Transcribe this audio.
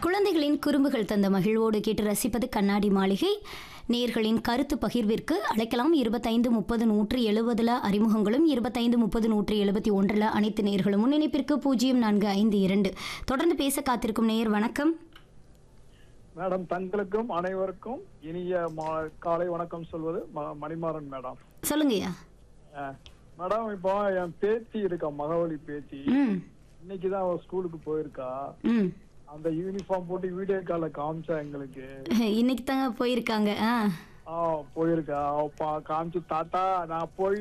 குழந்தைகளின் குறும்புகள் தந்த மகிழ்வோடு கேட்டு ரசிப்பது கண்ணாடி மாளிகை நேர்களின் கருத்து பகிர்விற்கு அழைக்கலாம் இருபத்தைந்து முப்பது நூற்றி எழுபதுல அறிமுகங்களும் இருபத்தைந்து முப்பது நூற்றி எழுபத்தி ஒன்றில் அனைத்து நேர்களும் முன்னிணைப்பிற்கு பூஜ்ஜியம் நான்கு ஐந்து இரண்டு தொடர்ந்து பேச காத்திருக்கும் நேயர் வணக்கம் மேடம் தங்களுக்கும் அனைவருக்கும் இனிய மா- காலை வணக்கம் சொல்வது ம- மணிமாறன் மேடம் சொல்லுங்கய்யா அஹ், மேடம் இப்போ என் பேத்தி இருக்கா மகவழி பேத்தி ம் இன்னைக்கு தான் அவ ஸ்கூலுக்கு போயிருக்கா ம் அந்த யூனிஃபார்ம் போட்டு வீடியோ கால்ல காமிச்சா எங்களுக்கு இன்னைக்கு தாங்க போயிருக்காங்க ஆ ஆ போயிருக்கா அவ பா- காமிச்சு தாத்தா நான் போய்